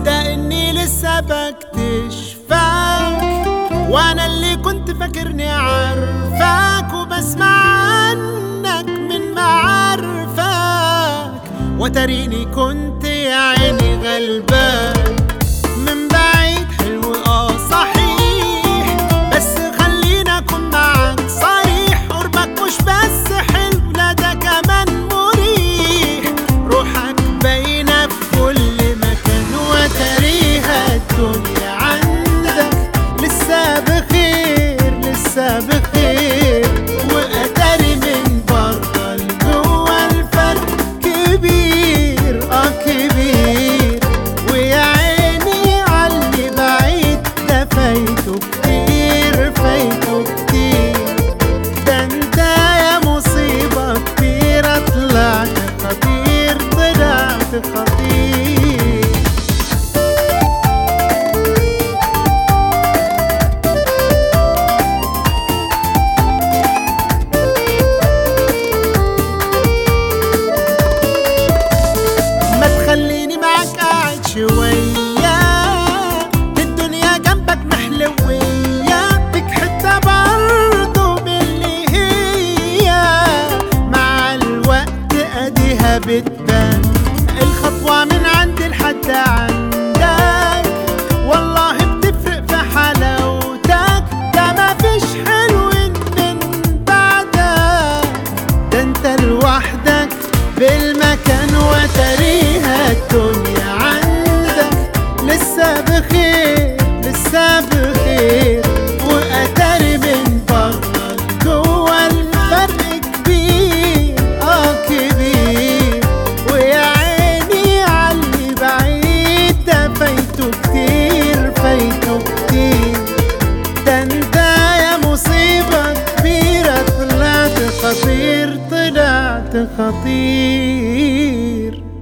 ده اني لسه بكتشفك وانا اللي كنت فاكرني عارفك وبسمع عنك من معارفك وتريني كنت يا عيني غلبان من بعيد حلو اه صحيح بس خلينا اكون معاك صريح قربك مش بس حلو لا ده كمان مريح روحك باينه في كل مكان وتريها الدنيا عندك لسه بخير لسه بخير واتاري من بره لجوه الفرق كبير اه كبير ويا عيني عاللي بعيد ده فايته كتير فايته كتير ده انت يا مصيبة كبيرة طلعت خطير طلعت خطير ما تخليني معاك قاعد شوية الدنيا جنبك محلوية بك حتة برضه باللي هي مع الوقت اديها بتبان الخطوة من عندي لحد عندك والله بتفرق في حلاوتك ده مفيش حلو من بعدك ده انت لوحدك بالمكان وتريها الدنيا عندك لسه بخير لسه بخير واتاري من بره جوه الفرق كبير اه كبير ويا عيني عاللي بعيد ده فايته كتير فايته كتير ده انت يا مصيبة كبيرة طلعت خطير طلعت خطير